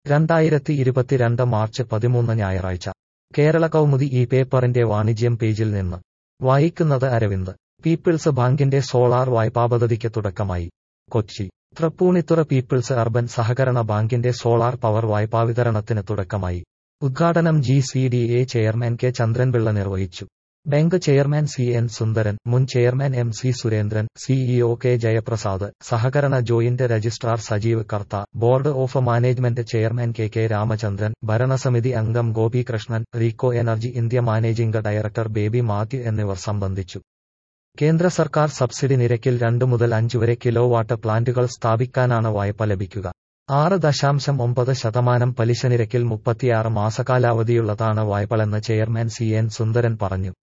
രണ്ടായിരത്തി ഇരുപത്തിരണ്ട് മാർച്ച് പതിമൂന്ന് ഞായറാഴ്ച കേരള കൗമുദി ഈ പേപ്പറിന്റെ വാണിജ്യം പേജിൽ നിന്ന് വായിക്കുന്നത് അരവിന്ദ് പീപ്പിൾസ് ബാങ്കിന്റെ സോളാർ വായ്പാ പദ്ധതിക്ക് തുടക്കമായി കൊച്ചി തൃപ്പൂണിത്തുറ പീപ്പിൾസ് അർബൻ സഹകരണ ബാങ്കിന്റെ സോളാർ പവർ വായ്പാ വിതരണത്തിന് തുടക്കമായി ഉദ്ഘാടനം G C D A chairman K Chandranpillai നിർവഹിച്ചു bank chairman C N Sundaran മുൻ chairman M C Surendran CEO K Jayaprasad സഹകരണ joint registrar Sajeev Kartha board of management chairman K K Ramachandran ഭരണസമിതി അംഗം Gopikrishnan Reco energy India managing director Baby Mathew എന്നിവർ സംബന്ധിച്ചു കേന്ദ്ര സർക്കാർ സബ്സിഡി നിരക്കിൽ രണ്ട് മുതൽ അഞ്ച് വരെ കിലോവാട്ട് പ്ലാന്റുകൾ സ്ഥാപിക്കാനാണ് വായ്പ ലഭിക്കുക ആറ് ദശാംശം ഒമ്പത് ശതമാനം പലിശ നിരക്കിൽ മുപ്പത്തിയാറ് മാസകാലാവധിയുള്ളതാണ് വായ്പളെന്ന് ചെയർമാൻ സി എൻ സുന്ദരൻ പറഞ്ഞു